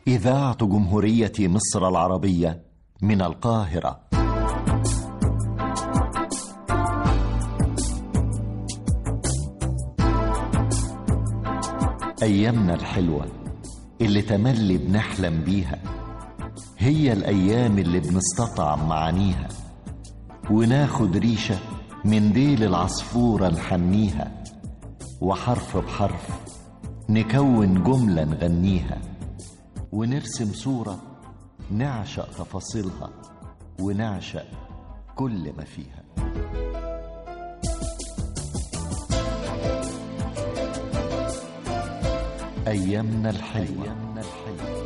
إذاعة جمهورية مصر العربية من القاهرة أيامنا الحلوة اللي تملي بنحلم بيها هي الأيام اللي بنستطعم معانيها وناخد ريشة من ديل العصفورة نحنيها وحرف بحرف نكون جملة نغنيها ونرسم صورة نعشق تفاصيلها ونعشق كل ما فيها أيامنا الحلوة أيامنا الحلوة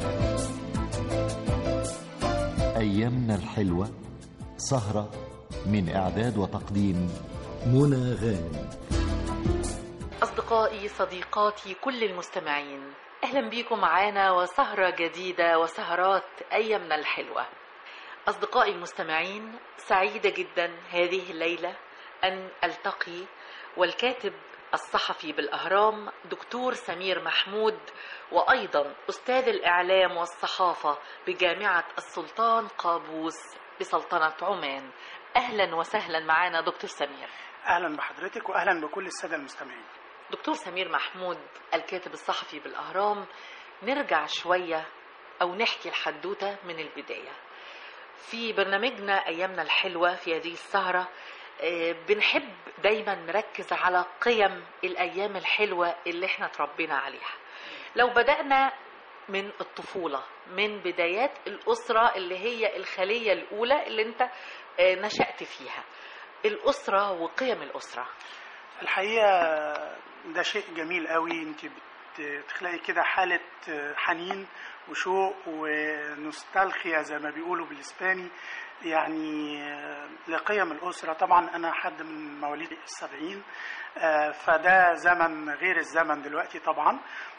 أيامنا الحلوة سهرة من إعداد وتقديم منى غانم أصدقائي صديقاتي كل المستمعين أهلا بيكم معانا وسهرة جديدة وسهرات أيامنا الحلوة أصدقائي المستمعين سعيدة جدا هذه الليلة أن ألتقي والكاتب الصحفي بالأهرام دكتور سمير محمود وأيضا أستاذ الإعلام والصحافة بجامعة السلطان قابوس بسلطنة عمان أهلا وسهلا معنا دكتور سمير اهلا بحضرتك واهلا بكل الساده المستمعين دكتور سمير محمود الكاتب الصحفي بالأهرام نرجع شوية أو نحكي الحدوتة من البداية في برنامجنا أيامنا الحلوة في هذه السهرة آه، بنحب دايما نركز على قيم الأيام الحلوة اللي احنا تربينا عليها لو بدأنا من الطفولة من بدايات الأسرة اللي هي الخلية الأولى اللي انت آه، نشأت فيها الأسرة وقيم الأسرة الحقيقه ده شيء جميل قوي انت بتخلقي كده حاله حنين وشوق ونوستالخيا زي ما بيقولوا بالاسباني يعني لقيم الاسره طبعا انا حد من مواليد السبعين آه، فده زمن غير الزمن دلوقتي طبعا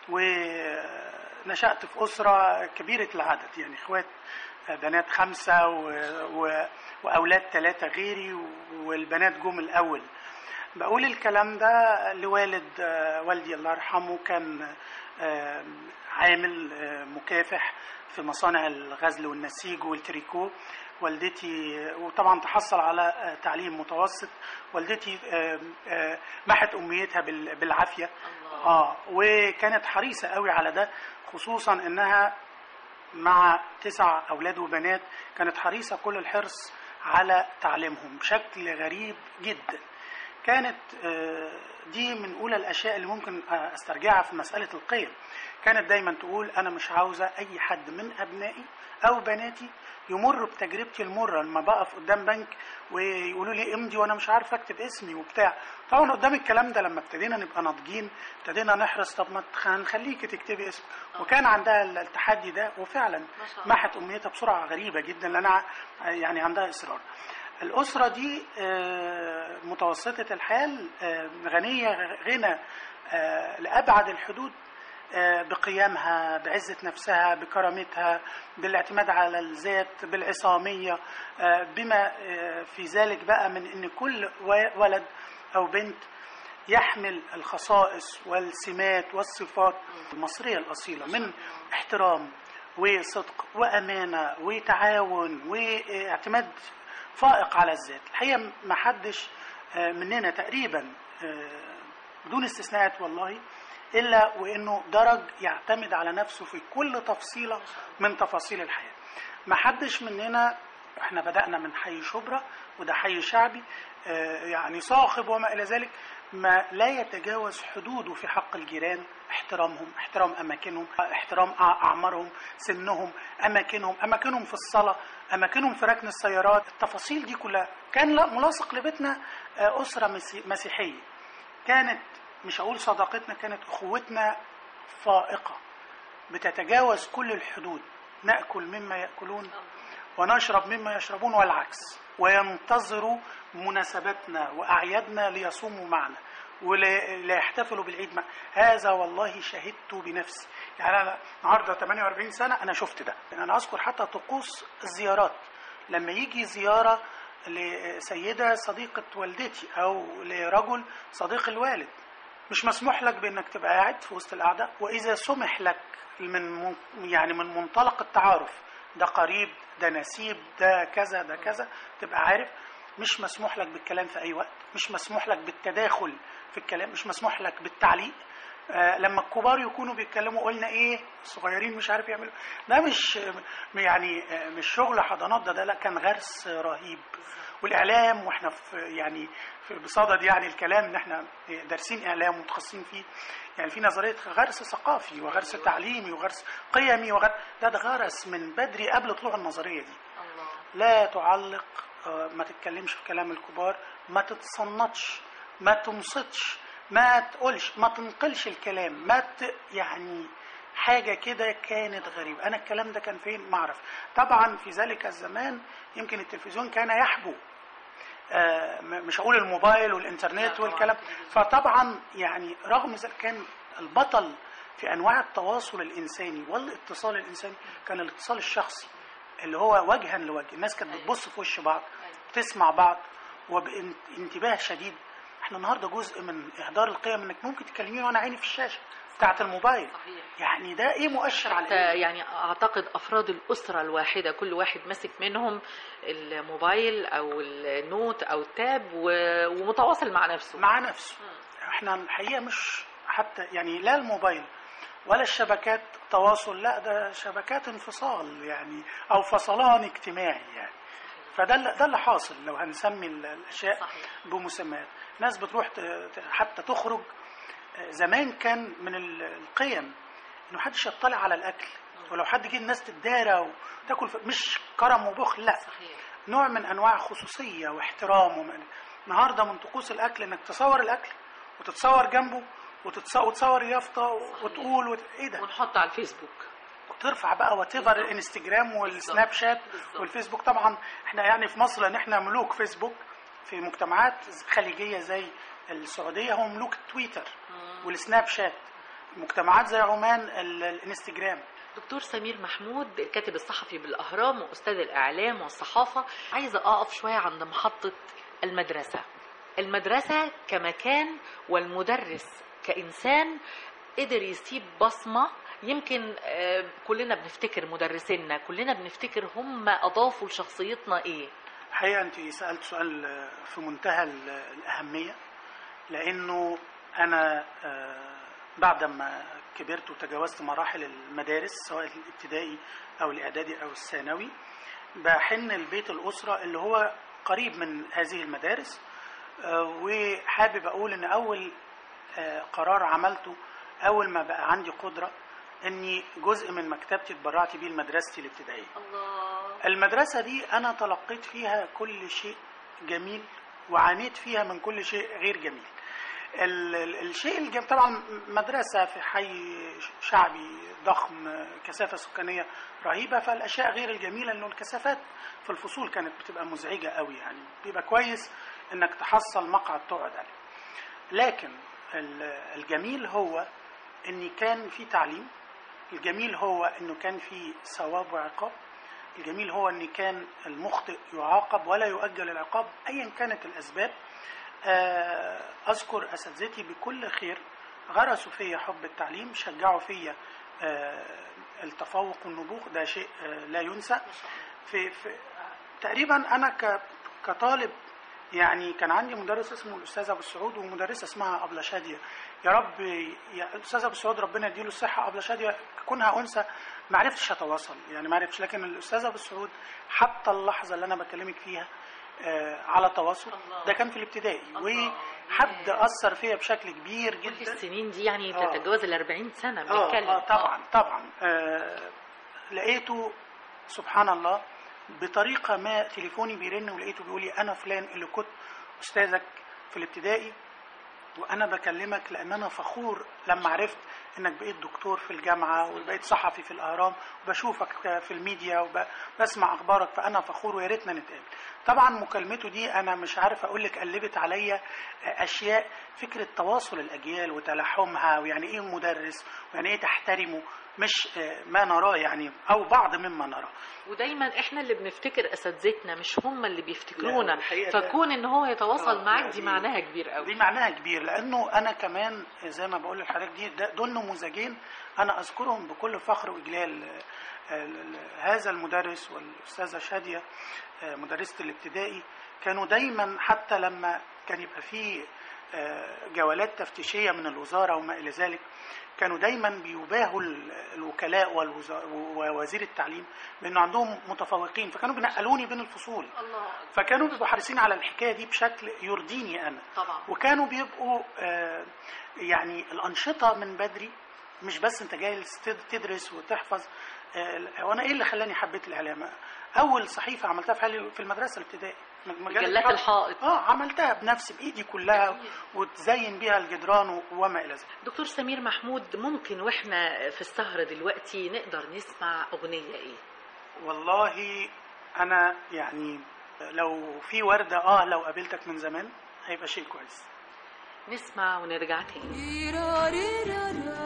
ونشأت في أسرة كبيرة العدد يعني إخوات بنات خمسة و... و... وأولاد ثلاثة غيري والبنات جم الأول بقول الكلام ده لوالد آه، والدي الله يرحمه كان آه، عامل آه، مكافح في مصانع الغزل والنسيج والتريكو والدتي وطبعا تحصل على آه، تعليم متوسط والدتي آه، آه، محت امنيتها بال- بالعافيه اه وكانت حريصه قوي على ده خصوصا انها مع تسع اولاد وبنات كانت حريصه كل الحرص على تعليمهم بشكل غريب جدا كانت آه، دي من اولى الاشياء اللي ممكن آه، استرجعها في مساله القيم كانت دايما تقول انا مش عاوزه اي حد من ابنائي او بناتي يمر بتجربتي المره لما بقف قدام بنك ويقولوا لي امضي وانا مش عارفه اكتب اسمي وبتاع طبعا قدام الكلام ده لما ابتدينا نبقى ناضجين ابتدينا نحرص طب ما تخ- هنخليكي تكتبي اسمك وكان عندها التحدي ده وفعلا ما شاء الله. محت امنيتها بسرعه غريبه جدا لانها يعني عندها اصرار الأسرة دي آه، متوسطة الحال آه، غنية غنى آه، لأبعد الحدود آه، بقيمها بعزة نفسها بكرامتها بالاعتماد على الذات بالعصامية آه، بما آه، في ذلك بقى من أن كل و- ولد أو بنت يحمل الخصائص والسمات والصفات المصرية الأصيلة من احترام وصدق وأمانة وتعاون واعتماد فائق على الذات الحقيقة ما حدش آه، مننا تقريبا آه، بدون استثناءات والله إلا وإنه درج يعتمد على نفسه في كل تفصيلة من تفاصيل الحياة ما حدش مننا احنا بدأنا من حي شبرا وده حي شعبي آه، يعني صاخب وما إلى ذلك ما لا يتجاوز حدوده في حق الجيران احترامهم احترام أماكنهم احترام أع- أعمارهم سنهم أماكنهم أماكنهم في الصلاة أماكنهم في ركن السيارات التفاصيل دي كلها كان لا ملاصق لبيتنا آه، أسرة مسي- مسيحية كانت مش هقول صداقتنا كانت أخوتنا فائقة بتتجاوز كل الحدود نأكل مما يأكلون ونشرب مما يشربون والعكس وينتظروا مناسباتنا وأعيادنا ليصوموا معنا وليحتفلوا بالعيد معنا هذا والله شهدت بنفسي يعني أنا النهارده 48 سنة أنا شفت ده أنا أذكر حتى طقوس الزيارات لما يجي زيارة لسيدة صديقة والدتي أو لرجل صديق الوالد مش مسموح لك بانك تبقى قاعد في وسط القعده واذا سمح لك من من- يعني من منطلق التعارف ده قريب ده نسيب ده كذا ده كذا تبقى عارف مش مسموح لك بالكلام في اي وقت مش مسموح لك بالتداخل في الكلام مش مسموح لك بالتعليق آه لما الكبار يكونوا بيتكلموا قلنا ايه الصغيرين مش عارف يعملوا ده مش يعني آه، مش شغل حضانات ده ده لا كان غرس رهيب والاعلام واحنا في يعني في بصدد يعني الكلام ان احنا دارسين اعلام ومتخصصين فيه يعني في نظريه غرس ثقافي وغرس تعليمي وغرس قيمي وغرس ده ده غرس من بدري قبل طلوع النظريه دي الله لا تعلق آه، ما تتكلمش في كلام الكبار ما تتصنتش ما تنصتش ما تقولش ما تنقلش الكلام ما ت... يعني حاجة كده كانت غريبة أنا الكلام ده كان فين ما أعرف طبعا في ذلك الزمان يمكن التلفزيون كان يحبو آه، م- مش هقول الموبايل لا والإنترنت طبعاً والكلام التلفزيون. فطبعا يعني رغم ذلك كان البطل في أنواع التواصل الإنساني والاتصال الإنساني كان الاتصال الشخصي اللي هو وجها لوجه الناس كانت بتبص في وش بعض بتسمع بعض وبانتباه شديد احنا النهارده جزء من اهدار القيم انك ممكن تكلميني وانا عيني في الشاشه بتاعه الموبايل صحيح يعني ده ايه مؤشر على حتى ايه يعني اعتقد افراد الاسره الواحده كل واحد ماسك منهم الموبايل او النوت او التاب و- ومتواصل مع نفسه مع نفسه احنا الحقيقه مش حتى يعني لا الموبايل ولا الشبكات تواصل لا ده شبكات انفصال يعني او فصلان اجتماعي يعني فده اللي ده اللي حاصل لو هنسمي ال- الاشياء صحيح. بمسميات ناس بتروح ت- ت- حتى تخرج آه، زمان كان من ال- القيم انه محدش يطلع على الاكل ولو حد جه الناس تتدارى وتاكل ف- مش كرم وبخل لا صحيح نوع من انواع خصوصيه واحترام ومن... النهارده من طقوس الاكل انك تصور الاكل وتتصور جنبه وتتصور, وتصور يافطه وتقول وت... ايه ده ونحط على الفيسبوك وترفع بقى وات ايفر الانستجرام والسناب شات بالظبط. والفيسبوك طبعا احنا يعني في مصر ان احنا ملوك فيسبوك في مجتمعات خليجيه زي السعوديه هم ملوك تويتر والسناب شات مجتمعات زي عمان ال- الانستجرام دكتور سمير محمود الكاتب الصحفي بالأهرام وأستاذ الإعلام والصحافة عايزة أقف شوية عند محطة المدرسة المدرسة كمكان والمدرس كإنسان قدر يسيب بصمة يمكن آه، كلنا بنفتكر مدرسينا كلنا بنفتكر هم أضافوا لشخصيتنا إيه الحقيقه انت سالت سؤال آه، في منتهى ال- الاهميه لانه انا آه، بعد ما كبرت وتجاوزت مراحل المدارس سواء الابتدائي او الاعدادي او الثانوي بحن لبيت الاسره اللي هو قريب من هذه المدارس آه، وحابب اقول ان اول آه، قرار عملته اول ما بقى عندي قدره اني جزء من مكتبتي اتبرعت بيه لمدرستي الابتدائيه الله المدرسة دي أنا تلقيت فيها كل شيء جميل وعانيت فيها من كل شيء غير جميل ال- ال- الشيء الجميل طبعا مدرسة في حي شعبي ضخم كثافة سكانية رهيبة فالأشياء غير الجميلة إنه الكثافات في الفصول كانت بتبقى مزعجة قوي يعني بيبقى كويس إنك تحصل مقعد تقعد عليه لكن ال- الجميل هو إن كان في تعليم الجميل هو إنه كان في ثواب وعقاب الجميل هو ان كان المخطئ يعاقب ولا يؤجل العقاب ايا كانت الاسباب آه، اذكر اساتذتي بكل خير غرسوا فيا حب التعليم شجعوا فيا آه، التفوق والنبوغ ده شيء آه، لا ينسى في, في تقريبا انا ك- كطالب يعني كان عندي مدرس اسمه الاستاذ ابو السعود ومدرسه اسمها ابله شاديه يا رب يا الاستاذ ابو السعود ربنا يديله الصحه ابله شاديه كونها انثى ما عرفتش اتواصل يعني ما عرفتش لكن الاستاذ ابو السعود حتى اللحظه اللي انا بكلمك فيها آه على تواصل الله. ده كان في الابتدائي الله. وحد اثر فيا بشكل كبير كل جدا السنين دي يعني آه. بتتجاوز ال 40 سنة اه بنتكلم اه طبعا طبعا آه لقيته سبحان الله بطريقه ما تليفوني بيرن ولقيته بيقول لي انا فلان اللي كنت استاذك في الابتدائي وانا بكلمك لان انا فخور لما عرفت انك بقيت دكتور في الجامعه وبقيت صحفي في الاهرام وبشوفك في الميديا وبسمع اخبارك فانا فخور ويا ريتنا نتقابل طبعا مكالمته دي انا مش عارف اقول لك قلبت عليا اشياء فكره تواصل الاجيال وتلاحمها ويعني ايه مدرس ويعني ايه تحترمه مش آه، ما نراه يعني او بعض مما نراه ودايما احنا اللي بنفتكر اساتذتنا مش هم اللي بيفتكرونا لا، الحقيقة ده- فكون ان هو يتواصل آه، معاك لا، دي دي- معناها كبير قوي دي معناها كبير لانه انا كمان زي ما بقول لحضرتك دي ده- دول نموذجين انا اذكرهم بكل فخر واجلال آه، ال- ال- هذا المدرس والاستاذه شاديه آه، مدرسه الابتدائي كانوا دايما حتى لما كان يبقى فيه آه، جولات تفتيشيه من الوزاره وما الى ذلك كانوا دايما بيباهوا ال- الوكلاء والوزا- ووزير التعليم بانه عندهم متفوقين فكانوا بينقلوني بين الفصول الله فكانوا بيبقوا حريصين على الحكايه دي بشكل يرضيني انا طبعا وكانوا بيبقوا آه، يعني الانشطه من بدري مش بس انت جاي تد- تدرس وتحفظ آه، وانا ايه اللي خلاني حبيت الاعلام اول صحيفه عملتها في حالي في المدرسه الابتدائيه مجلة مجلات الحائط اه عملتها بنفسي بايدي كلها وتزين بيها الجدران وما الى ذلك دكتور سمير محمود ممكن واحنا في السهرة دلوقتي نقدر نسمع اغنية ايه والله انا يعني لو في ورده اه لو قابلتك من زمان هيبقى شيء كويس نسمع ونرجع تاني Tirarira,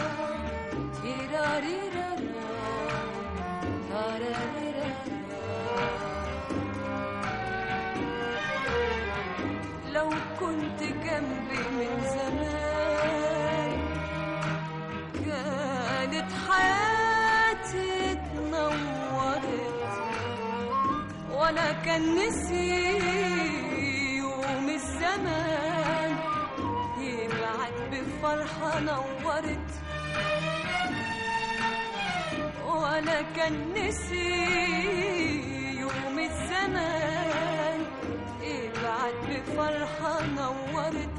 tirarira, tararira. لو كنت جنبي من زمان كانت حياتي اتنورت وانا كان نسي يوم الزمان يبعت بفرحة نورت وانا كان نسي يوم الزمان يبعت بفرحة نورت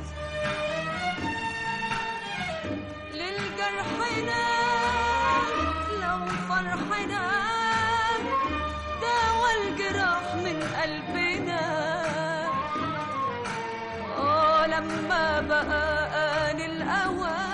للجرحنا لو فرحنا داوى الجراح من قلبنا آه لما بقى آن الأوان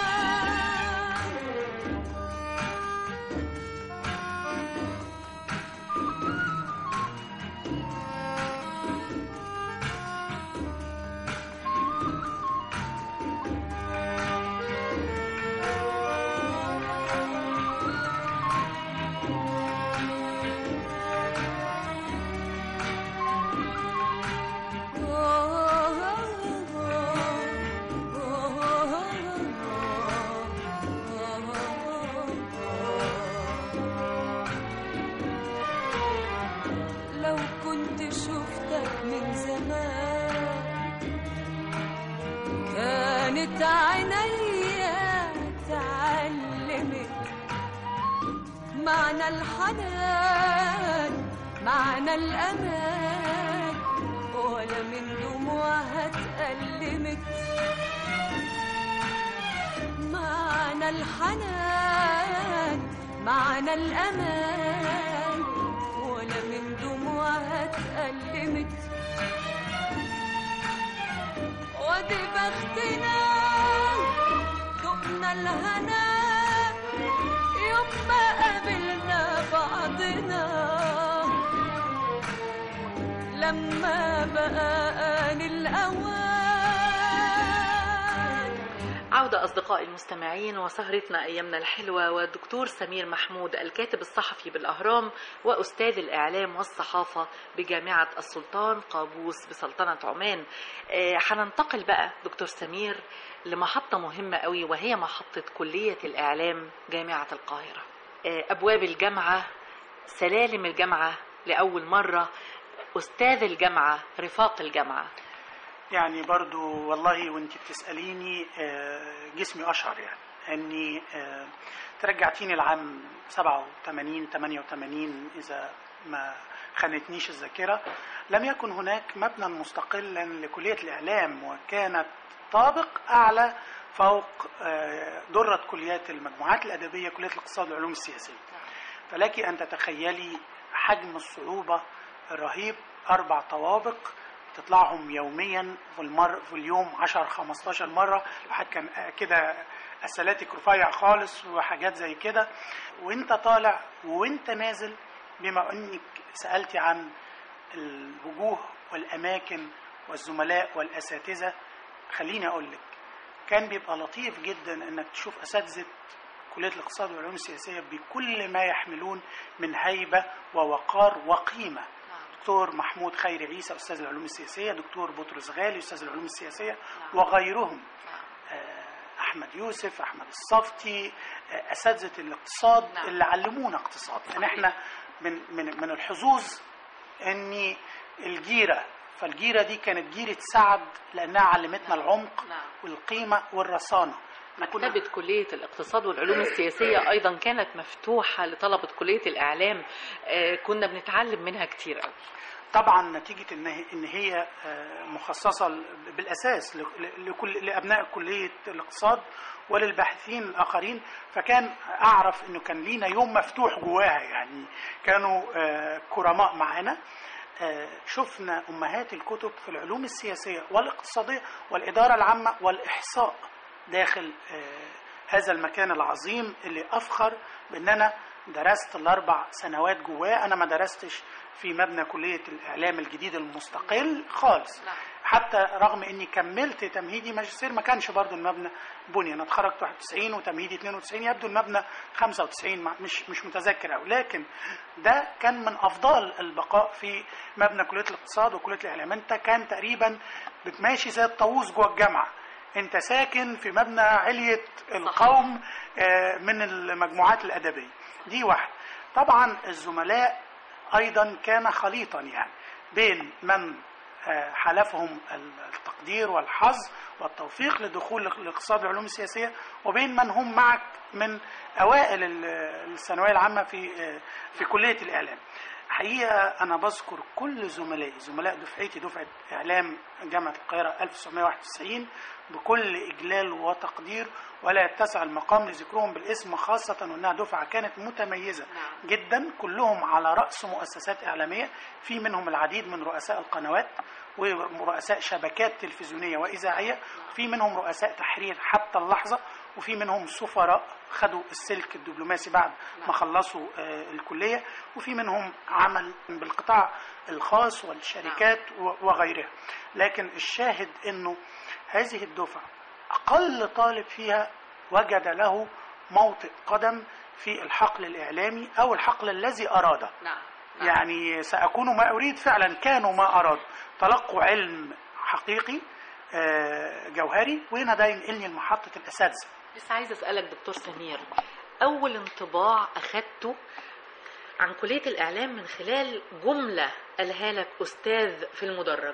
لو كنت شفتك من زمان كانت عينيا تعلمت معنى الحنان معنى الأمان ولا من دموعها اتألمت معنى الحنان معنى الأمان ولا من دموعها اتألمت وادي بختنا دقنا الهنا يوم ما قابلنا بعضنا لما بقى آن الأوان عودة أصدقائي المستمعين وسهرتنا أيامنا الحلوة والدكتور سمير محمود الكاتب الصحفي بالأهرام وأستاذ الإعلام والصحافة بجامعة السلطان قابوس بسلطنة عمان آه، هننتقل بقى دكتور سمير لمحطة مهمة قوي وهي محطة كلية الإعلام جامعة القاهرة آه، أبواب الجامعة سلالم الجامعة لأول مرة أستاذ الجامعة رفاق الجامعة يعني برضو والله وانت بتسأليني آه، جسمي أشعر يعني أني آه، ترجعتيني العام 87 88 إذا ما خانتنيش الذاكرة لم يكن هناك مبنى مستقلا لكلية الإعلام وكانت طابق أعلى فوق آه، درة كليات المجموعات الأدبية كلية الاقتصاد والعلوم السياسية فلك أن تتخيلي حجم الصعوبة الرهيب أربع طوابق تطلعهم يوميا في المر في اليوم 10 15 مره الواحد كان كده السلاتك رفيع خالص وحاجات زي كده وانت طالع وانت نازل بما انك سالتي عن الوجوه والاماكن والزملاء والاساتذه خليني اقول لك كان بيبقى لطيف جدا انك تشوف اساتذه كليه الاقتصاد والعلوم السياسيه بكل ما يحملون من هيبه ووقار وقيمه دكتور محمود خيري عيسى استاذ العلوم السياسيه دكتور بطرس غالي استاذ العلوم السياسيه وغيرهم آه، احمد يوسف احمد الصفتي آه، اساتذه الاقتصاد نعم. اللي علمونا اقتصاد صحيح. يعني احنا من من من الحظوظ اني الجيره فالجيره دي كانت جيره سعد لانها علمتنا العمق نعم. والقيمه والرصانه إحنا كنا- مكتبة كلية الاقتصاد والعلوم السياسية أيضا كانت مفتوحة لطلبة كلية الإعلام آه، كنا بنتعلم منها كتير قوي طبعا نتيجه ان هي ان هي آه، مخصصه ل- بالاساس ل- ل- لكل لابناء كليه الاقتصاد وللباحثين الاخرين فكان اعرف انه كان لينا يوم مفتوح جواها يعني كانوا آه، كرماء معانا آه، شفنا امهات الكتب في العلوم السياسيه والاقتصاديه والاداره العامه والاحصاء داخل آه، هذا المكان العظيم اللي افخر بان انا درست الاربع سنوات جواه انا ما درستش في مبنى كليه الاعلام الجديد المستقل خالص نعم. حتى رغم اني كملت تمهيدي ماجستير ما كانش برضو المبنى بني انا اتخرجت 91 وتمهيدي 92 يبدو المبنى 95 مع- مش مش متذكر قوي لكن ده كان من افضل البقاء في مبنى كليه الاقتصاد وكليه الاعلام انت كان تقريبا بتماشي زي الطاووس جوه الجامعه انت ساكن في مبنى علية القوم آه، من المجموعات الادبيه دي واحده طبعا الزملاء ايضا كان خليطا يعني بين من آه، حالفهم التقدير والحظ والتوفيق لدخول الاقتصاد والعلوم السياسيه وبين من هم معك من اوائل ال- الثانويه العامه في آه، في كليه الاعلام. حقيقه انا بذكر كل زملائي زملاء دفعتي دفعه اعلام جامعه القاهره 1991 بكل اجلال وتقدير ولا يتسع المقام لذكرهم بالاسم خاصه وانها دفعه كانت متميزه نعم. جدا كلهم على راس مؤسسات اعلاميه في منهم العديد من رؤساء القنوات ورؤساء شبكات تلفزيونيه واذاعيه في منهم رؤساء تحرير حتى اللحظه وفي منهم سفراء خدوا السلك الدبلوماسي بعد ما خلصوا آه، الكليه وفي منهم عمل بالقطاع الخاص والشركات و- وغيرها لكن الشاهد انه هذه الدفعه اقل طالب فيها وجد له موطئ قدم في الحقل الاعلامي او الحقل الذي اراده نعم يعني سأكون ما أريد فعلا كانوا ما أراد تلقوا علم حقيقي آه، جوهري وهنا ده ينقلني لمحطة الأساتذة لسه عايزة أسألك دكتور سمير أول انطباع أخدته عن كلية الإعلام من خلال جملة قالها لك أستاذ في المدرج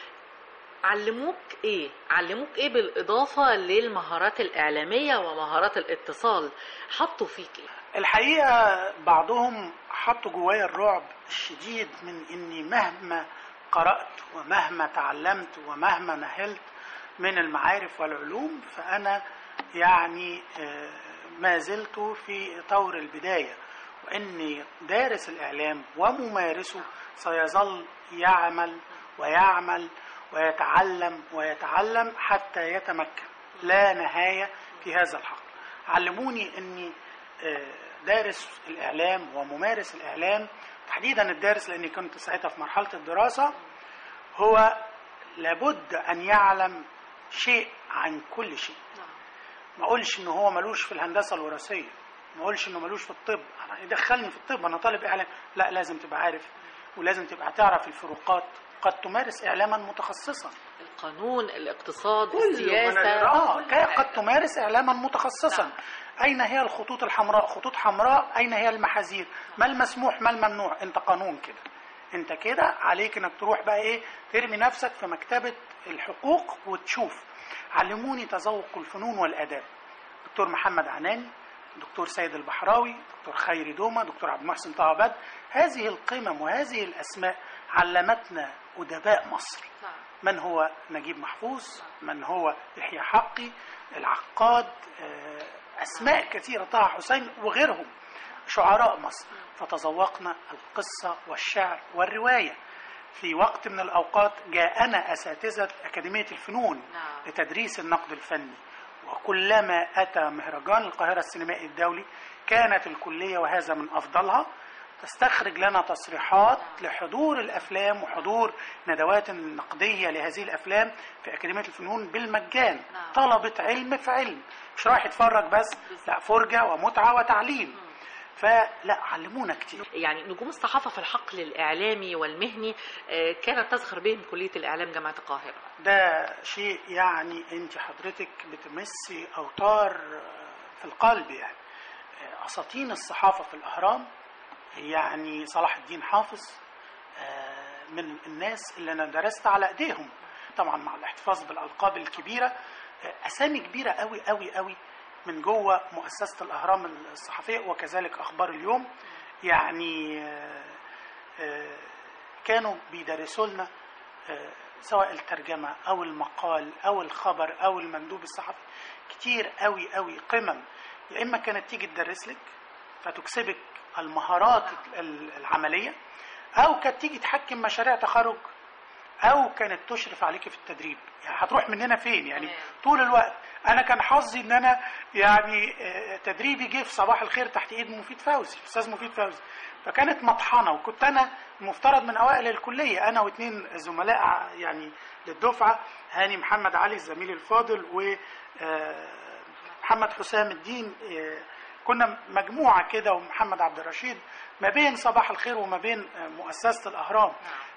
علموك إيه؟ علموك إيه بالإضافة للمهارات الإعلامية ومهارات الاتصال حطوا فيك إيه؟ الحقيقة بعضهم حطوا جوايا الرعب الشديد من إني مهما قرأت ومهما تعلمت ومهما نهلت من المعارف والعلوم فأنا يعني آه، ما زلت في طور البداية وإني دارس الإعلام وممارسه سيظل يعمل ويعمل ويتعلم ويتعلم حتى يتمكن لا نهاية في هذا الحق علموني أني آه، دارس الإعلام وممارس الإعلام تحديدا الدارس لأني كنت ساعتها في مرحلة الدراسة هو لابد أن يعلم شيء عن كل شيء ما اقولش ان هو ملوش في الهندسه الوراثيه ما اقولش انه ملوش في الطب أنا يدخلني في الطب انا طالب اعلام لا لازم تبقى عارف ولازم تبقى تعرف الفروقات قد تمارس اعلاما متخصصا القانون الاقتصاد كله من السياسة اه كل كي- حاجة. قد تمارس اعلاما متخصصا نعم. اين هي الخطوط الحمراء خطوط حمراء اين هي المحاذير ما المسموح ما الممنوع انت قانون كده انت كده عليك انك تروح بقى ايه ترمي نفسك في مكتبه الحقوق وتشوف علموني تذوق الفنون والاداب دكتور محمد عناني دكتور سيد البحراوي دكتور خيري دومة دكتور عبد المحسن طه عباد هذه القمم وهذه الأسماء علمتنا أدباء مصر نعم. من هو نجيب محفوظ من هو يحيى حقي العقاد آه، أسماء كثيرة طه حسين وغيرهم شعراء مصر فتذوقنا القصة والشعر والرواية في وقت من الأوقات جاءنا أساتذة أكاديمية الفنون نعم. لتدريس النقد الفني وكلما أتى مهرجان القاهرة السينمائي الدولي كانت الكلية وهذا من أفضلها تستخرج لنا تصريحات لحضور الافلام وحضور ندوات النقديه لهذه الافلام في اكاديميه الفنون بالمجان نعم. طلبه علم في علم مش رايح يتفرج بس لا فرجه ومتعه وتعليم فلا علمونا كتير يعني نجوم الصحافة في الحقل الإعلامي والمهني آه، كانت تزخر بهم كلية الإعلام جامعة القاهرة ده شيء يعني انت حضرتك بتمسي اوتار في القلب يعني اساطين الصحافه في الاهرام يعني صلاح الدين حافظ آه، من الناس اللي انا درست على ايديهم طبعا مع الاحتفاظ بالالقاب الكبيره آه، اسامي كبيره قوي قوي قوي من جوه مؤسسه الاهرام الصحفيه وكذلك اخبار اليوم يعني آه، آه، كانوا بيدرسوا لنا آه، سواء الترجمة أو المقال أو الخبر أو المندوب الصحفي كتير قوي قوي قمم يا إما كانت تيجي تدرس لك فتكسبك المهارات ال- العملية أو كانت تيجي تحكم مشاريع تخرج أو كانت تشرف عليك في التدريب يعني هتروح مننا فين يعني تمام. طول الوقت أنا كان حظي إن أنا يعني آه، تدريبي جه في صباح الخير تحت إيد مفيد فوزي أستاذ مفيد فوزي فكانت مطحنه وكنت انا المفترض من اوائل الكليه انا واثنين زملاء ع- يعني للدفعه هاني محمد علي الزميل الفاضل ومحمد حسام الدين آه، كنا مجموعه كده ومحمد عبد الرشيد ما بين صباح الخير وما بين آه، مؤسسه الاهرام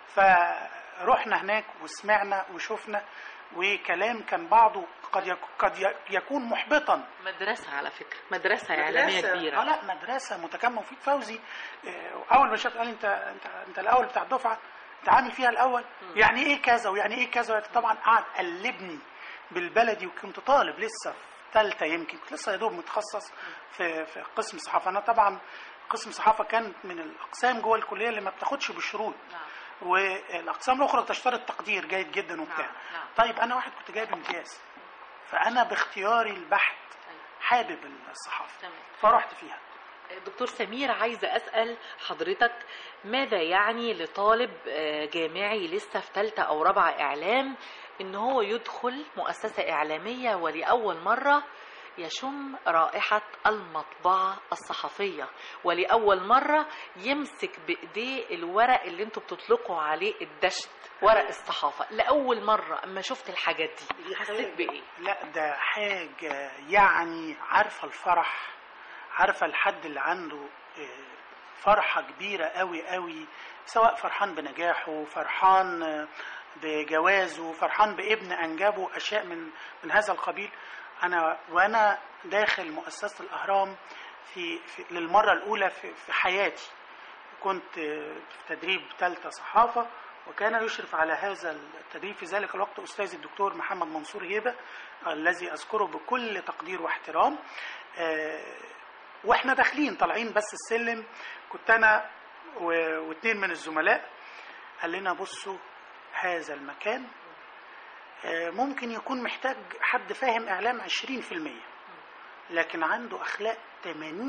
فرحنا هناك وسمعنا وشفنا وكلام كان بعضه قد يك- قد ي- يكون محبطا مدرسة على فكرة مدرسة إعلامية مدرسة- اه كبيرة لا مدرسه متكامله مفيد فوزي آه، اول ما شاف قال لي انت انت انت الاول بتاع الدفعه انت عامل فيها الاول يعني ايه كذا ويعني ايه كذا طبعا قعد قلبني بالبلدي وكنت طالب لسه في ثالثه يمكن كنت لسه يا دوب متخصص في في قسم صحافه انا طبعا قسم صحافه كان من الاقسام جوه الكليه اللي ما بتاخدش بالشروط نعم. والاقسام الاخرى تشترط تقدير جيد جدا وبتاع نعم، نعم. طيب انا واحد كنت جايب امتياز فانا باختياري البحت أيوة. حابب الصحافه تمام. فرحت فيها دكتور سمير عايزة أسأل حضرتك ماذا يعني لطالب آه، جامعي لسه في ثالثة أو رابعة إعلام إن هو يدخل مؤسسة إعلامية ولأول مرة يشم رائحة المطبعة الصحفية ولأول مرة يمسك بإيديه الورق اللي انتوا بتطلقوا عليه الدشت ورق الصحافة لأول مرة أما شفت الحاجات دي حسيت بإيه؟ لا ده حاجة يعني عارفة الفرح عارفة الحد اللي عنده آه، فرحة كبيرة قوي قوي سواء فرحان بنجاحه فرحان آه، بجوازه فرحان بابن أنجبه أشياء من من هذا القبيل أنا وأنا داخل مؤسسة الأهرام في, في للمرة الأولى في, في حياتي كنت في تدريب ثالثة صحافة وكان يشرف على هذا التدريب في ذلك الوقت أستاذ الدكتور محمد منصور هيبة الذي أذكره بكل تقدير واحترام آه، واحنا داخلين طالعين بس السلم كنت أنا و- واثنين من الزملاء قال لنا بصوا هذا المكان آه، ممكن يكون محتاج حد فاهم إعلام 20% لكن عنده أخلاق 80%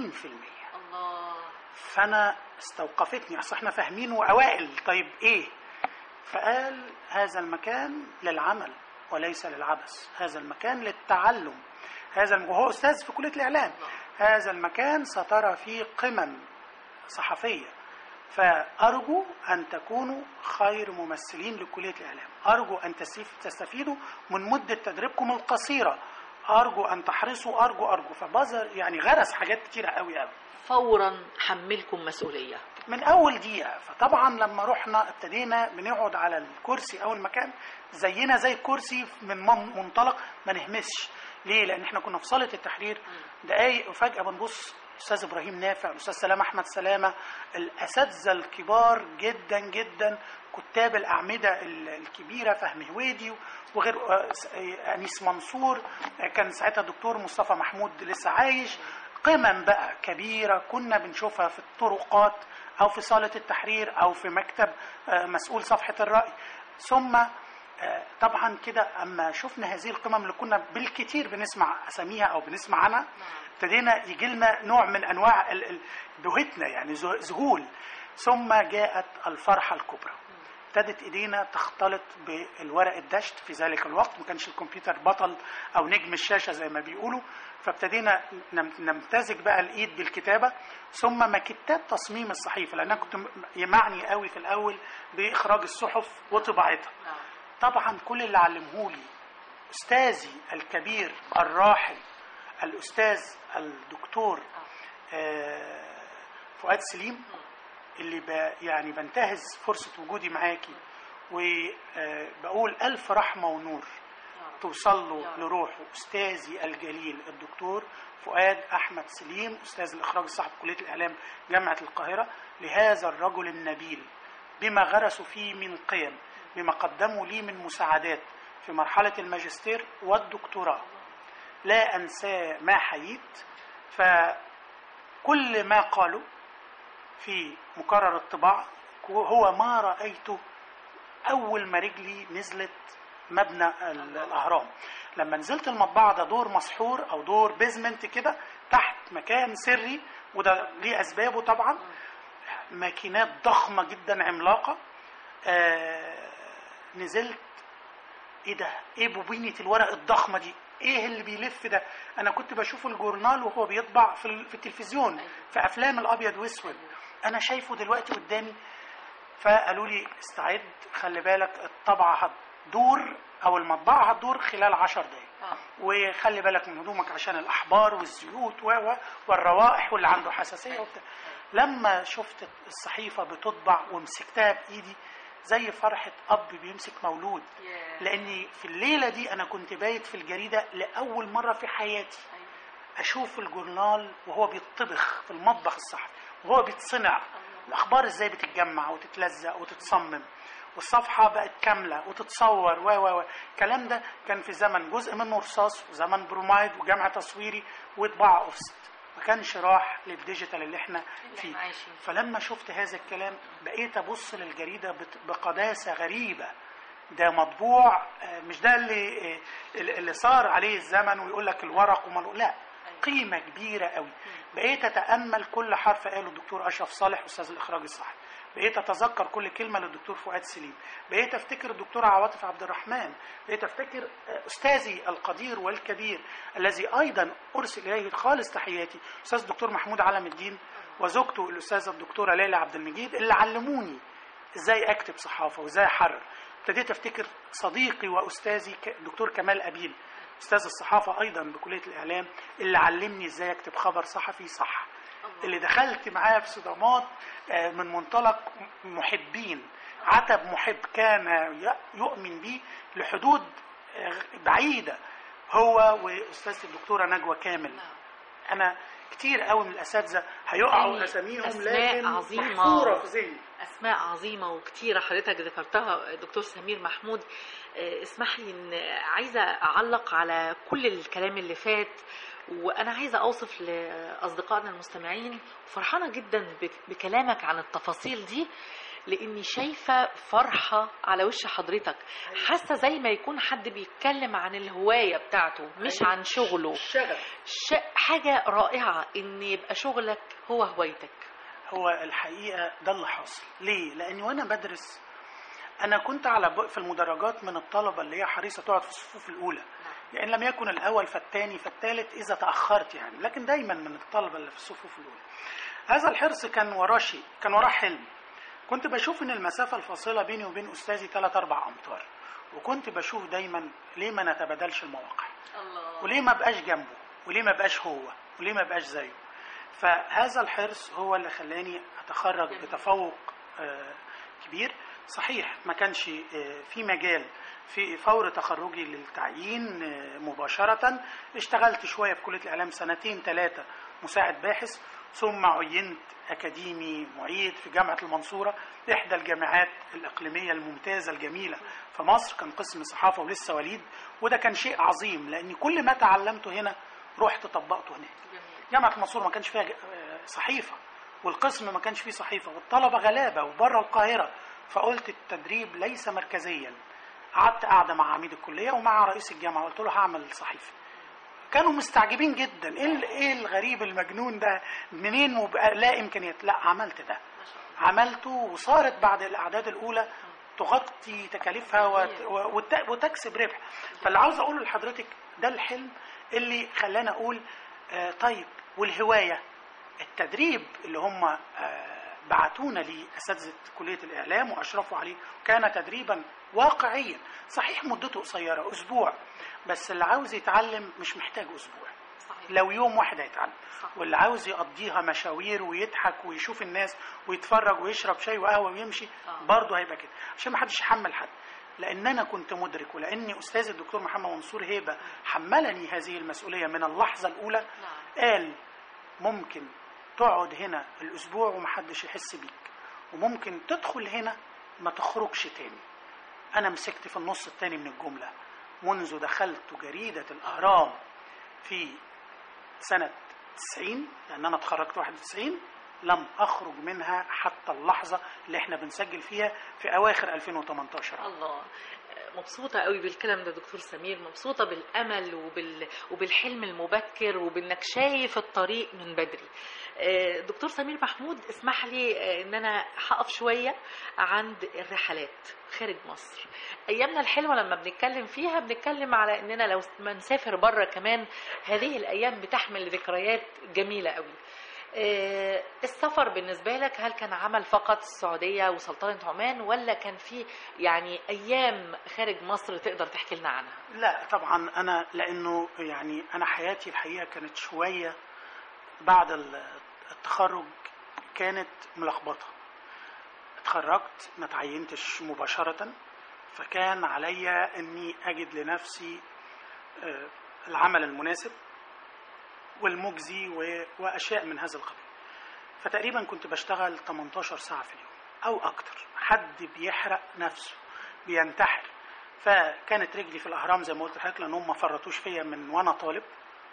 الله فانا استوقفتني اصل احنا فاهمين واوائل طيب ايه فقال هذا المكان للعمل وليس للعبث هذا المكان للتعلم هذا الم... وهو استاذ في كليه الاعلام هذا المكان سترى فيه قمم صحفيه فارجو ان تكونوا خير ممثلين لكليه الاعلام ارجو ان تستف- تستفيدوا من مده تدريبكم القصيره ارجو ان تحرصوا ارجو ارجو فبذر يعني غرس حاجات كتيره قوي قوي فورا حملكم مسؤولية من اول دقيقه فطبعا لما رحنا ابتدينا بنقعد على الكرسي او المكان زينا زي الكرسي من من- منطلق ما نهمسش ليه لان احنا كنا في صاله التحرير دقايق وفجاه بنبص استاذ ابراهيم نافع الاستاذ سلام احمد سلامه الاساتذه الكبار جدا جدا كتاب الاعمده ال- الكبيره فهمي هويدي وغير آه، س- آه، انيس منصور آه، كان ساعتها الدكتور مصطفى محمود لسه عايش قمم بقى كبيرة كنا بنشوفها في الطرقات أو في صالة التحرير أو في مكتب آه، مسؤول صفحة الرأي ثم آه، طبعا كده أما شفنا هذه القمم اللي كنا بالكثير بنسمع أساميها أو بنسمع عنها ابتدينا يجي لنا نوع من أنواع ال- ال- دهتنا يعني ذه- ذهول ثم جاءت الفرحة الكبرى ابتدت ايدينا تختلط بالورق الدشت في ذلك الوقت ما كانش الكمبيوتر بطل او نجم الشاشه زي ما بيقولوا فابتدينا نم- نمتزج بقى الايد بالكتابه ثم ماكيتات تصميم الصحيفه لان انا كنت م- معني قوي في الاول باخراج الصحف وطباعتها نعم. طبعا كل اللي علمهولي استاذي الكبير الراحل الاستاذ الدكتور آه، فؤاد سليم اللي ب يعني بنتهز فرصه وجودي معاكي وبقول الف رحمه ونور توصل له لروحه استاذي الجليل الدكتور فؤاد احمد سليم استاذ الاخراج الصحفي كليه الاعلام جامعه القاهره لهذا الرجل النبيل بما غرسوا فيه من قيم بما قدموا لي من مساعدات في مرحله الماجستير والدكتوراه لا انساه ما حييت فكل ما قالوا في مقرر الطباعه هو ما رايته اول ما رجلي نزلت مبنى ال- الاهرام لما نزلت المطبعه ده دور مسحور او دور بيزمنت كده تحت مكان سري وده ليه اسبابه طبعا ماكينات ضخمه جدا عملاقه آه نزلت ايه ده ايه بوبينه الورق الضخمه دي ايه اللي بيلف ده انا كنت بشوف الجورنال وهو بيطبع في ال- في التلفزيون في افلام الابيض واسود انا شايفه دلوقتي قدامي فقالوا لي استعد خلي بالك الطبعه هتدور او المطبعه هتدور خلال عشر دقايق آه. وخلي بالك من هدومك عشان الاحبار والزيوت و و والروائح واللي عنده حساسيه وبتاع لما شفت الصحيفه بتطبع ومسكتها بايدي زي فرحه اب بيمسك مولود لاني في الليله دي انا كنت بايت في الجريده لاول مره في حياتي اشوف الجورنال وهو بيطبخ في المطبخ الصحفي وهو بيتصنع الاخبار ازاي بتتجمع وتتلزق وتتصمم والصفحه بقت كامله وتتصور و و و الكلام ده كان في زمن جزء منه رصاص وزمن برومايد وجمع تصويري وطباعه اوفست ما كانش راح للديجيتال اللي احنا فيه عايشين. فلما شفت هذا الكلام بقيت ابص للجريده بت- بقداسه غريبه ده مطبوع آه، مش ده اللي آه، اللي صار عليه الزمن ويقول لك الورق وما لا قيمه كبيره قوي بقيت اتامل كل حرف قاله الدكتور اشرف صالح استاذ الاخراج الصحفي بقيت اتذكر كل كلمه للدكتور فؤاد سليم بقيت افتكر الدكتور عواطف عبد الرحمن بقيت افتكر آه، استاذي القدير والكبير الذي ايضا ارسل اليه خالص تحياتي استاذ الدكتور محمود علم الدين وزوجته الاستاذه الدكتوره ليلى عبد المجيد اللي علموني ازاي اكتب صحافه وازاي احرر ابتديت افتكر صديقي واستاذي ك- الدكتور كمال ابيل استاذ الصحافه ايضا بكليه الاعلام اللي علمني ازاي اكتب خبر صحفي صح اللي دخلت معاه في صدامات آه، من منطلق محبين عتب محب كان ي- يؤمن به لحدود آه، بعيده هو واستاذتي الدكتوره نجوى كامل انا كتير قوي من الاساتذه هيقعوا يعني اساميهم أسماء لكن عظيمة. محفوره في ذهني اسماء عظيمه وكتيره حضرتك ذكرتها دكتور سمير محمود آه، اسمح لي ان عايزه اعلق على كل الكلام اللي فات وانا عايزه اوصف لاصدقائنا المستمعين فرحانه جدا بك- بكلامك عن التفاصيل دي لاني شايفه فرحه على وش حضرتك حاسه زي ما يكون حد بيتكلم عن الهوايه بتاعته مش عن شغله الشغف ش... حاجه رائعه ان يبقى شغلك هو هوايتك هو الحقيقه ده اللي حاصل ليه لاني وانا بدرس انا كنت على ب- في المدرجات من الطلبه اللي هي حريصه تقعد في الصفوف الاولى يعني لم يكن الاول فالثاني فالثالث اذا تاخرت يعني لكن دايما من الطلبه اللي في الصفوف الاولى هذا الحرص كان وراه شيء كان وراه حلم كنت بشوف ان المسافه الفاصله بيني وبين استاذي 3 4 امتار وكنت بشوف دايما ليه ما نتبادلش المواقع الله وليه ما بقاش جنبه وليه ما بقاش هو وليه ما بقاش زيه فهذا الحرص هو اللي خلاني اتخرج بتفوق آه، كبير صحيح ما كانش آه، في مجال في فور تخرجي للتعيين آه، مباشرة اشتغلت شوية في كلية الإعلام سنتين ثلاثة مساعد باحث ثم عينت أكاديمي معيد في جامعة المنصورة إحدى الجامعات الإقليمية الممتازة الجميلة في مصر كان قسم صحافة ولسه وليد وده كان شيء عظيم لأن كل ما تعلمته هنا رحت طبقته هناك جامعة المنصورة ما كانش فيها ج- آه، صحيفة والقسم ما كانش فيه صحيفة والطلبة غلابة وبره القاهرة فقلت التدريب ليس مركزيا قعدت قاعدة مع عميد الكلية ومع رئيس الجامعة قلت له هعمل صحيفة كانوا مستعجبين جدا ايه ال- ايه الغريب المجنون ده منين وبقى لا امكانيات لا عملت ده عملته وصارت بعد الاعداد الاولى تغطي تكاليفها وت- و- وت- وتكسب ربح فاللي عاوز اقوله لحضرتك ده الحلم اللي خلاني اقول آه، طيب والهوايه التدريب اللي هم آه، بعتونا لاساتذه كليه الاعلام واشرفوا عليه كان تدريبا واقعيا صحيح مدته قصيره اسبوع بس اللي عاوز يتعلم مش محتاج اسبوع صحيح لو يوم واحد هيتعلم صح. واللي عاوز يقضيها مشاوير ويضحك ويشوف الناس ويتفرج ويشرب شاي وقهوه ويمشي آه. برضه هيبقى كده عشان ما حدش يحمل حد لان انا كنت مدرك ولاني استاذ الدكتور محمد منصور هيبه حملني هذه المسؤوليه من اللحظه الاولى نعم قال ممكن تقعد هنا الاسبوع ومحدش يحس بيك وممكن تدخل هنا ما تخرجش تاني انا مسكت في النص التاني من الجمله منذ دخلت جريده الاهرام في سنه 90 لان انا اتخرجت 91 لم اخرج منها حتى اللحظه اللي احنا بنسجل فيها في اواخر 2018 الله مبسوطة قوي بالكلام ده دكتور سمير مبسوطة بالأمل وبال... وبالحلم المبكر وبإنك شايف الطريق من بدري آه، دكتور سمير محمود اسمح لي آه، إن أنا هقف شوية عند الرحلات خارج مصر أيامنا الحلوة لما بنتكلم فيها بنتكلم على إننا لو ما نسافر بره كمان هذه الأيام بتحمل ذكريات جميلة قوي آه، السفر بالنسبة لك هل كان عمل فقط السعودية وسلطنة عمان ولا كان في يعني أيام خارج مصر تقدر تحكي لنا عنها؟ لا طبعا انا لانه يعني انا حياتي الحقيقه كانت شويه بعد ال- التخرج كانت ملخبطه اتخرجت ما تعينتش مباشره فكان عليا اني اجد لنفسي آه، العمل المناسب والمجزي و- واشياء من هذا القبيل فتقريبا كنت بشتغل 18 ساعه في اليوم او اكتر حد بيحرق نفسه بينتحر فكانت رجلي في الاهرام زي ما قلت لحضرتك لانهم ما فرطوش فيا من وانا طالب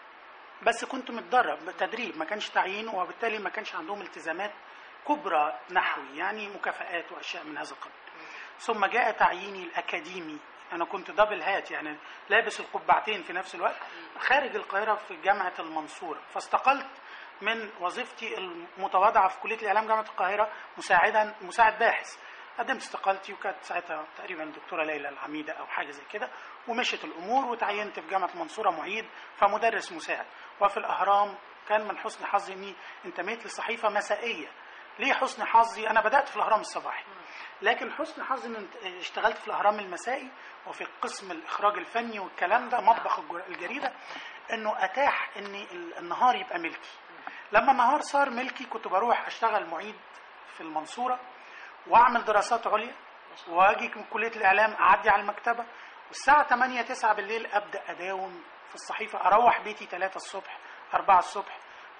بس كنت متدرب تدريب ما كانش تعيين وبالتالي ما كانش عندهم التزامات كبرى نحوي يعني مكافآت واشياء من هذا القبيل ثم جاء تعييني الاكاديمي انا كنت دبل هات يعني لابس القبعتين في نفس الوقت خارج القاهره في جامعه المنصوره فاستقلت من وظيفتي المتواضعه في كليه الاعلام جامعه القاهره مساعدا مساعد باحث قدمت استقالتي وكانت ساعتها تقريبا الدكتوره ليلى العميده او حاجه زي كده ومشت الامور وتعينت في جامعه المنصوره معيد فمدرس مساعد وفي الاهرام كان من حسن حظي اني انتميت لصحيفه مسائيه ليه حسن حظي انا بدات في الاهرام الصباحي لكن حسن حظي ان انت- اشتغلت في الاهرام المسائي وفي قسم الاخراج الفني والكلام ده مطبخ الجر- الجريده انه اتاح ان ال- النهار يبقى ملكي لما النهار صار ملكي كنت بروح اشتغل معيد في المنصوره واعمل دراسات عليا واجي من كليه الاعلام اعدي على المكتبه والساعه 8 9 بالليل ابدا اداوم في الصحيفه اروح بيتي 3 الصبح 4 الصبح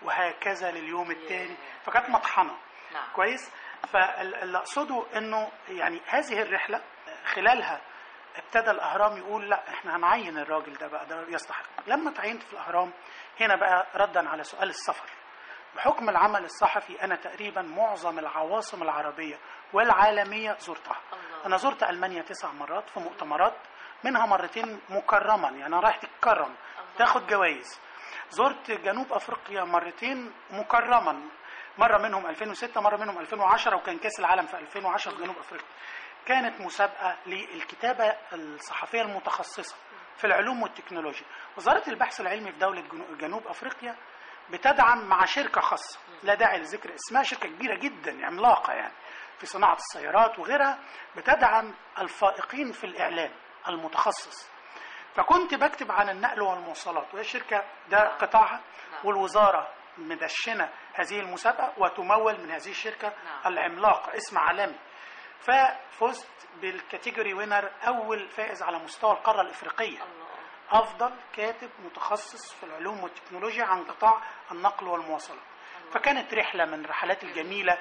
وهكذا لليوم الثاني فكانت مطحنه نعم كويس فاللي اقصده انه يعني هذه الرحله خلالها ابتدى الاهرام يقول لا احنا هنعين الراجل ده بقى ده يستحق لما تعينت في الاهرام هنا بقى ردا على سؤال السفر بحكم العمل الصحفي انا تقريبا معظم العواصم العربيه والعالميه زرتها الله. انا زرت المانيا تسع مرات في مؤتمرات منها مرتين مكرما يعني انا رايح تتكرم تاخد جوائز زرت جنوب افريقيا مرتين مكرما مره منهم 2006 مره منهم 2010 وكان كاس العالم في 2010 في جنوب افريقيا كانت مسابقه للكتابه الصحفيه المتخصصه في العلوم والتكنولوجيا وزاره البحث العلمي في دوله جنو- جنوب افريقيا بتدعم مع شركه خاصه لا داعي لذكر اسمها شركه كبيره جدا عملاقه يعني في صناعه السيارات وغيرها بتدعم الفائقين في الاعلام المتخصص فكنت بكتب عن النقل والمواصلات وهي الشركه ده قطاعها والوزاره مدشنه هذه المسابقه وتمول من هذه الشركه نعم. العملاقه اسم عالمي ففزت بالكاتيجوري وينر اول فائز على مستوى القاره الافريقيه الله افضل كاتب متخصص في العلوم والتكنولوجيا عن قطاع النقل والمواصلات فكانت رحله من الرحلات الجميله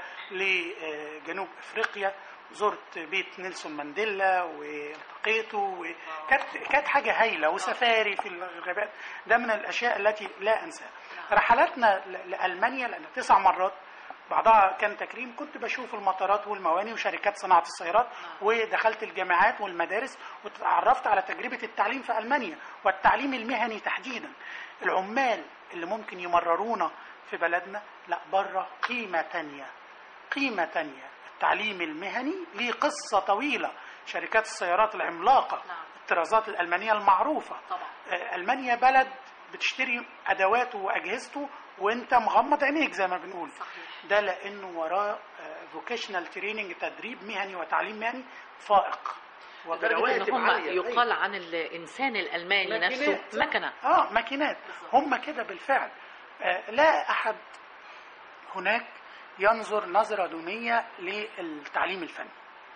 لجنوب افريقيا زرت بيت نيلسون مانديلا والتقيته وكانت كانت حاجه هايله وسفاري في الغابات ده من الاشياء التي لا انساها رحلاتنا ل- لالمانيا لان تسع مرات بعضها كان تكريم كنت بشوف المطارات والمواني وشركات صناعه السيارات ودخلت الجامعات والمدارس وتعرفت على تجربه التعليم في المانيا والتعليم المهني تحديدا العمال اللي ممكن يمررونا في بلدنا لا بره قيمه تانية قيمه تانية التعليم المهني ليه قصه طويله شركات السيارات العملاقه نعم. الطرازات الالمانيه المعروفه طبعا آه، المانيا بلد بتشتري ادواته واجهزته وانت مغمض عينيك زي ما بنقول صحيح ده لانه وراه فوكيشنال تريننج تدريب مهني وتعليم مهني فائق لدرجة ان وبرواتب هم عالية. يقال عن الانسان الالماني نفسه ماكينات. مكنه اه ماكينات بالظبط. هم كده بالفعل آه لا احد هناك ينظر نظره دونيه للتعليم الفني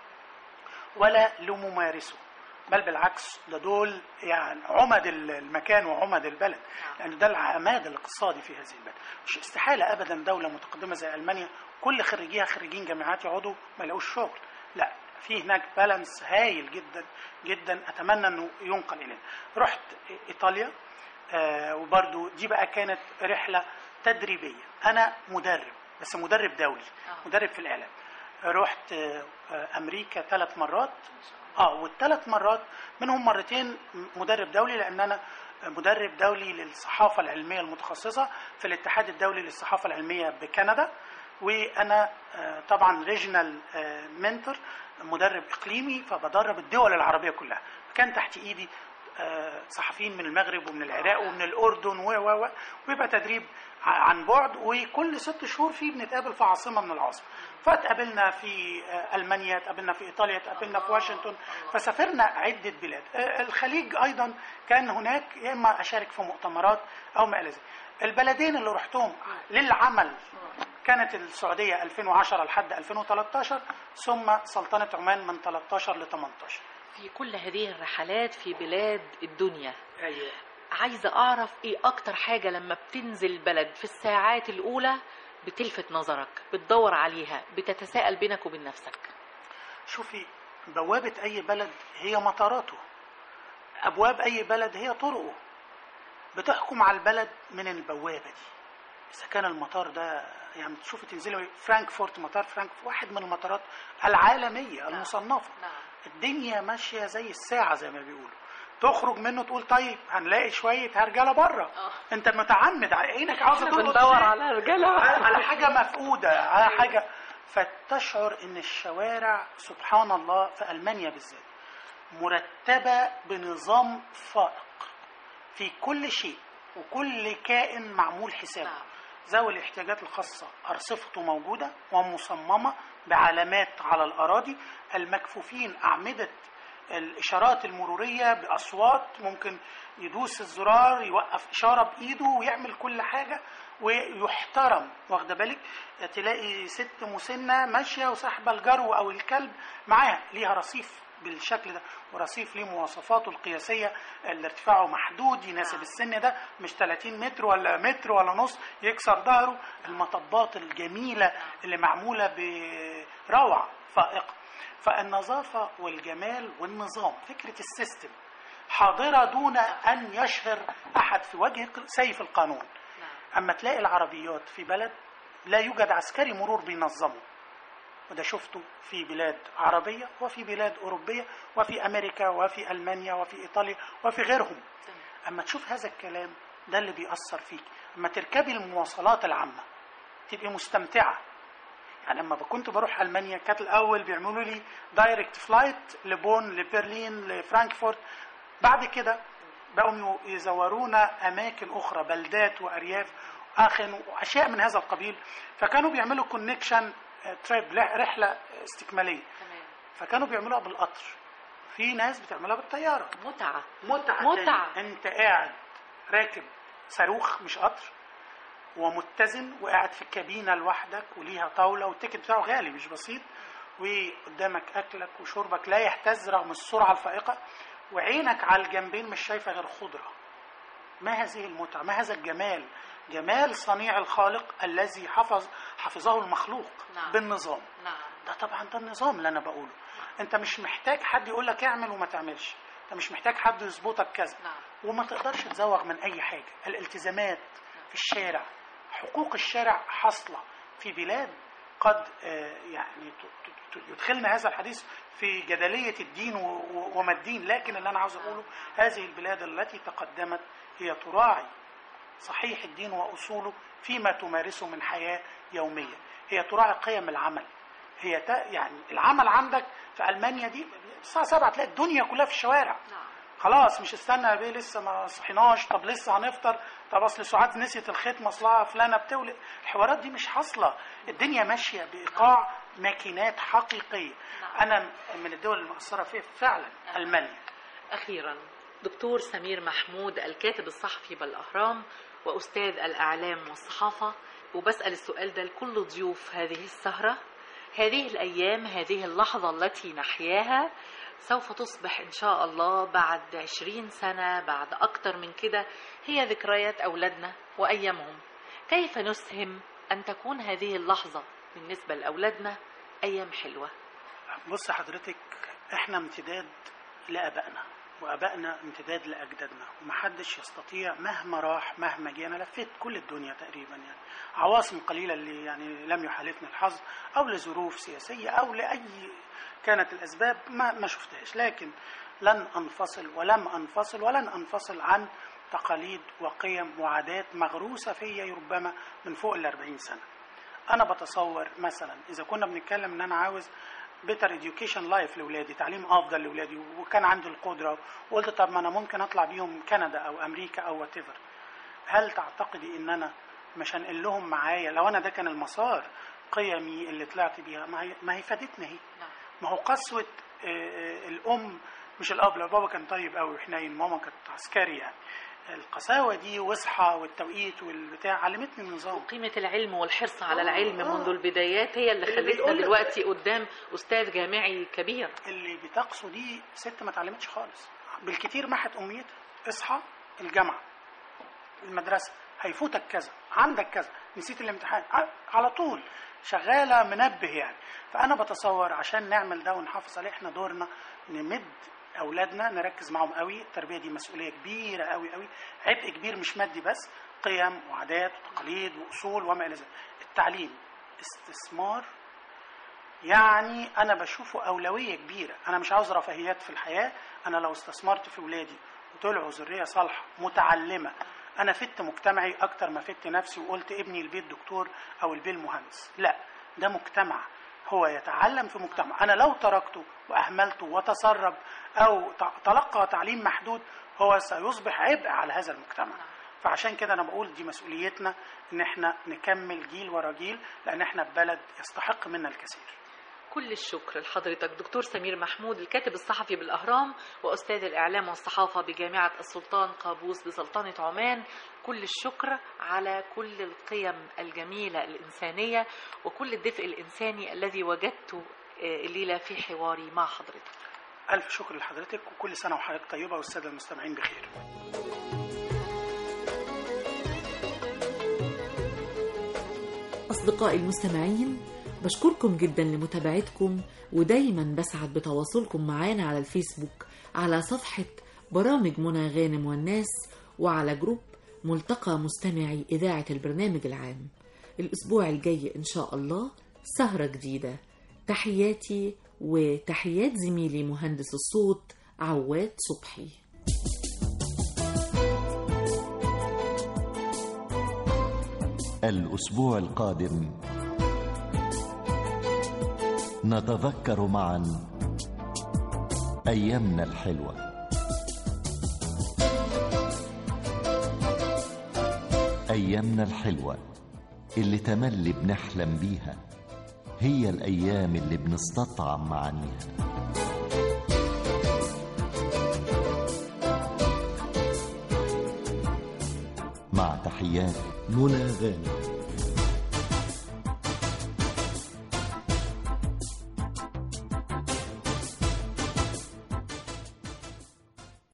ولا لممارسه بل بالعكس ده دول يعني عمد المكان وعمد البلد لان ده العماد الاقتصادي في هذه البلد مش استحاله ابدا دوله متقدمه زي المانيا كل خريجيها خريجين جامعات يقعدوا ما يلاقوش شغل لا في هناك بالانس هايل جدا جدا اتمنى انه ينقل الينا رحت ايطاليا آه وبرضو دي بقى كانت رحله تدريبيه انا مدرب بس مدرب دولي آه. مدرب في الاعلام رحت آه، آه، امريكا ثلاث مرات اه والثلاث مرات منهم مرتين مدرب دولي لان انا مدرب دولي للصحافه العلميه المتخصصه في الاتحاد الدولي للصحافه العلميه بكندا وانا آه، طبعا ريجنال منتور مدرب اقليمي فبدرب الدول العربيه كلها كان تحت ايدي آه، صحفيين من المغرب ومن العراق ومن الاردن و و و ويبقى تدريب ع- عن بعد وكل ست شهور فيه بنتقابل في عاصمه من العاصمه فاتقابلنا في آه، المانيا اتقابلنا في ايطاليا اتقابلنا في واشنطن فسافرنا عده بلاد آه، الخليج ايضا كان هناك يا اما اشارك في مؤتمرات او ما الى ذلك البلدين اللي رحتهم للعمل كانت السعوديه 2010 لحد 2013 ثم سلطنه عمان من 13 ل 18 في كل هذه الرحلات في بلاد الدنيا ايوه عايزه اعرف ايه اكتر حاجه لما بتنزل بلد في الساعات الاولى بتلفت نظرك بتدور عليها بتتساءل بينك وبين نفسك شوفي بوابة أي بلد هي مطاراته أبواب أي بلد هي طرقه بتحكم على البلد من البوابة دي إذا كان المطار ده يعني تشوفي تنزلي فرانكفورت مطار فرانكفورت واحد من المطارات العالمية المصنفة نعم الدنيا ماشية زي الساعة زي ما بيقولوا تخرج منه تقول طيب هنلاقي شوية هرجلة بره آه. انت متعمد عينك عاوزة تلقط بندور شيء. على رجاله على حاجة مفقودة على حاجة فتشعر ان الشوارع سبحان الله في المانيا بالذات مرتبة بنظام فائق في كل شيء وكل كائن معمول حسابه نعم. ذوي الاحتياجات الخاصة أرصفته موجودة ومصممة بعلامات على الأراضي المكفوفين أعمدة الإشارات المرورية بأصوات ممكن يدوس الزرار يوقف إشارة بإيده ويعمل كل حاجة ويحترم واخده بالك تلاقي ست مسنة ماشية وساحبة الجرو أو الكلب معاها ليها رصيف بالشكل ده ورصيف ليه مواصفاته القياسية اللي ارتفاعه محدود يناسب نعم. السن ده مش 30 متر ولا متر ولا نص يكسر ظهره المطبات الجميلة اللي معمولة بروعة فائقة فالنظافة والجمال والنظام فكرة السيستم حاضرة دون أن يشهر أحد في وجه سيف القانون نعم أما تلاقي العربيات في بلد لا يوجد عسكري مرور بينظمه وده شفته في بلاد عربية وفي بلاد أوروبية وفي أمريكا وفي ألمانيا وفي إيطاليا وفي غيرهم تمام. أما تشوف هذا الكلام ده اللي بيأثر فيك أما تركبي المواصلات العامة تبقي مستمتعة يعني لما كنت بروح ألمانيا كانت الأول بيعملوا لي دايركت فلايت لبون لبرلين لفرانكفورت بعد كده بقوا يزورونا أماكن أخرى بلدات وأرياف آخن وأشياء من هذا القبيل فكانوا بيعملوا كونكشن تريب رحلة استكمالية تمام فكانوا بيعملوها بالقطر في ناس بتعملها بالطيارة متعه متعة متعة. تانية. انت قاعد راكب صاروخ مش قطر ومتزن وقاعد في الكابينة لوحدك وليها طاولة والتيكت بتاعه غالي مش بسيط وقدامك أكلك وشربك لا يهتز رغم السرعة الفائقة وعينك على الجنبين مش شايفة غير خضرة ما هذه المتعة ما هذا الجمال جمال صنيع الخالق الذي حفظ حفظه المخلوق نعم. بالنظام نعم ده طبعا ده النظام اللي انا بقوله انت مش محتاج حد يقول لك اعمل وما تعملش انت مش محتاج حد يظبطك كذا نعم. وما تقدرش تزوغ من اي حاجه الالتزامات في الشارع حقوق الشارع حاصله في بلاد قد آه، يعني ت- ت- ت- يدخلنا هذا الحديث في جدليه الدين و- و- وما الدين لكن اللي انا عاوز اقوله هذه البلاد التي تقدمت هي تراعي صحيح الدين واصوله فيما تمارسه من حياه يوميه هي تراعي قيم العمل هي تا يعني العمل عندك في المانيا دي الساعه 7 تلاقي الدنيا كلها في الشوارع نعم خلاص مش استنى يا بيه لسه ما صحيناش طب لسه هنفطر طب اصل سعاد نسيت الختمه اصلها فلانه بتولد الحوارات دي مش حاصله الدنيا ماشيه بايقاع ماكينات حقيقيه نعم. انا من الدول المؤثره فيها فعلا المانيا أخيرا دكتور سمير محمود الكاتب الصحفي بالأهرام وأستاذ الإعلام والصحافة وبسأل السؤال ده لكل ضيوف هذه السهرة هذه الأيام هذه اللحظة التي نحياها سوف تصبح إن شاء الله بعد عشرين سنة بعد أكتر من كده هي ذكريات أولادنا وأيامهم كيف نسهم أن تكون هذه اللحظة بالنسبة لأولادنا أيام حلوة بص حضرتك احنا امتداد لابائنا وابائنا امتداد لاجدادنا ومحدش يستطيع مهما راح مهما جه انا لفيت كل الدنيا تقريبا يعني عواصم قليله اللي يعني لم يحالفني الحظ او لظروف سياسيه او لاي كانت الاسباب ما ما شفتهاش لكن لن انفصل ولم انفصل ولن انفصل عن تقاليد وقيم وعادات مغروسه فيا ربما من فوق ال 40 سنه انا بتصور مثلا اذا كنا بنتكلم ان انا عاوز بيتر education لايف لاولادي تعليم افضل لاولادي وكان عندي القدره وقلت طب ما انا ممكن اطلع بيهم كندا او امريكا او وات هل تعتقدي ان انا مش هنقل لهم معايا لو انا ده كان المسار قيمي اللي طلعت بيها ما هي ما هي فادتنا اهي نعم. ما هو قسوه آه، آه، الام مش الاب لو بابا كان طيب قوي وحنين ماما كانت عسكري يعني القساوه دي واصحى والتوقيت والبتاع علمتني النظام قيمة العلم والحرص على العلم آه. منذ البدايات هي اللي اللي خلتنا بيقول لك- دلوقتي قدام أستاذ جامعي كبير اللي بتقصو دي ست ما اتعلمتش خالص بالكتير محت امنيتها اصحى الجامعه المدرسه هيفوتك كذا عندك كذا نسيت الامتحان ع- على طول شغاله منبه يعني فانا بتصور عشان نعمل ده ونحافظ عليه احنا دورنا نمد اولادنا نركز معاهم قوي التربيه دي مسؤوليه كبيره قوي قوي عبء كبير مش مادي بس قيم وعادات وتقاليد واصول وما الى ذلك التعليم استثمار يعني انا بشوفه اولويه كبيره انا مش عاوز رفاهيات في الحياه انا لو استثمرت في ولادي وطلعوا ذريه صالحه متعلمه انا فدت مجتمعي اكتر ما فدت نفسي وقلت ابني البيت دكتور او البيت مهندس لا ده مجتمع هو يتعلم في مجتمع انا لو تركته واهملته وتسرب او ت- تلقى تعليم محدود هو سيصبح عبء على هذا المجتمع فعشان كده انا بقول دي مسؤوليتنا ان احنا نكمل جيل ورا جيل لان احنا في بلد يستحق منا الكثير كل الشكر لحضرتك دكتور سمير محمود الكاتب الصحفي بالأهرام وأستاذ الإعلام والصحافة بجامعة السلطان قابوس بسلطنة عمان كل الشكر على كل القيم الجميلة الإنسانية وكل الدفء الإنساني الذي وجدته آه، الليلة في حواري مع حضرتك الف شكر لحضرتك وكل سنه وحضرتك طيبه والساده المستمعين بخير أصدقائي المستمعين بشكركم جدا لمتابعتكم ودايما بسعد بتواصلكم معانا على الفيسبوك على صفحة برامج منى غانم والناس وعلى جروب ملتقى مستمعي إذاعة البرنامج العام الأسبوع الجاي إن شاء الله سهرة جديدة تحياتي وتحيات زميلي مهندس الصوت عواد صبحي الأسبوع القادم نتذكر معا أيامنا الحلوة أيامنا الحلوة اللي تملي بنحلم بيها هي الأيام اللي بنستطعم معانيها مع تحيات منى غانم